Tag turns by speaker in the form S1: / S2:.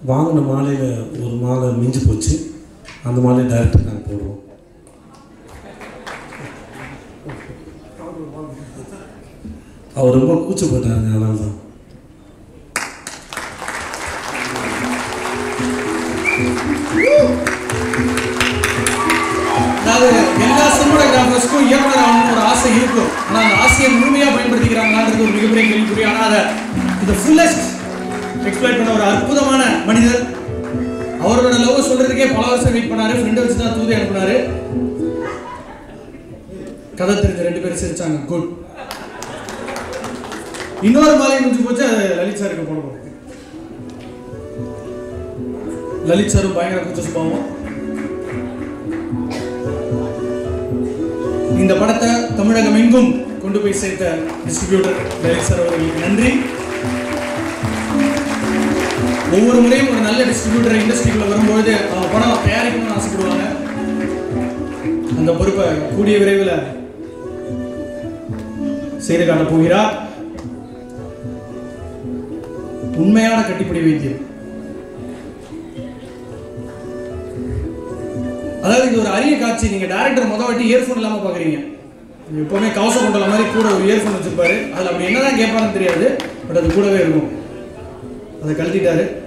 S1: வாங்கின மாலையில் ஒரு மாலை மிஞ்சி போச்சு அந்த மாலையை டைரக்டர் நாங்கள் போடுவோம் அவர் ரொம்ப கூச்சப்பட்டாங்க அதனால தான்
S2: அதாவது எல்லா சினிமாட்டோகிராஃபர்ஸ்க்கும் இயக்குனர் ஆகணும்னு ஒரு ஆசை இருக்கும் ஆனால் அந்த ஆசையை முழுமையாக பயன்படுத்திக்கிறாங்களான்றது ஒரு மிகப்பெரிய கேள்விக்குறி ஆனால் அதை இந்த ஃபுல்லஸ்ட் எக்ஸ்பிளைன் பண்ண ஒரு அற்புதமான மனிதர் அவரோட லவ் சொல்றதுக்கே பல வருஷம் வெயிட் பண்ணாரு ஃப்ரெண்டை வச்சு தான் தூதி அனுப்புனாரு கதை தெரிஞ்ச ரெண்டு பேரும் சிரிச்சாங்க குட் இன்னொரு மாலை முடிஞ்சு போச்சு அது லலித் சாருக்கு போட போகிறோம் லலித் சாரும் பயங்கர குச்ச சுபாவம் இந்த படத்தை தமிழகம் எங்கும் கொண்டு போய் சேர்த்த டிஸ்ட்ரிபியூட்டர் லலித் சார் அவர்களுக்கு நன்றி ஒவ்வொரு முறையும் ஒரு நல்ல டிஸ்ட்ரிபியூட்டர் இண்டஸ்ட்ரிக்குள்ள வரும்பொழுது அவங்க படம் தயாரிக்கணும்னு ஆசைப்படுவாங்க அந்த பொறுப்பை கூடிய விரைவில் செய்து காட்டப் போகிறார் உண்மையான கட்டிப்பிடி வைத்தியம் அதாவது இது ஒரு அரிய காட்சி நீங்க டேரக்டர் முத வாட்டி இயர்ஃபோன் இல்லாம பாக்குறீங்க நீங்க எப்பவுமே கவச கொண்டல மாதிரி கூட ஒரு இயர்ஃபோன் வச்சிருப்பாரு அதுல அப்படி என்னதான் கேட்பாருன்னு தெரியாது பட் அது கூடவே இருக்கும் அதை கழட்டிட்டாரு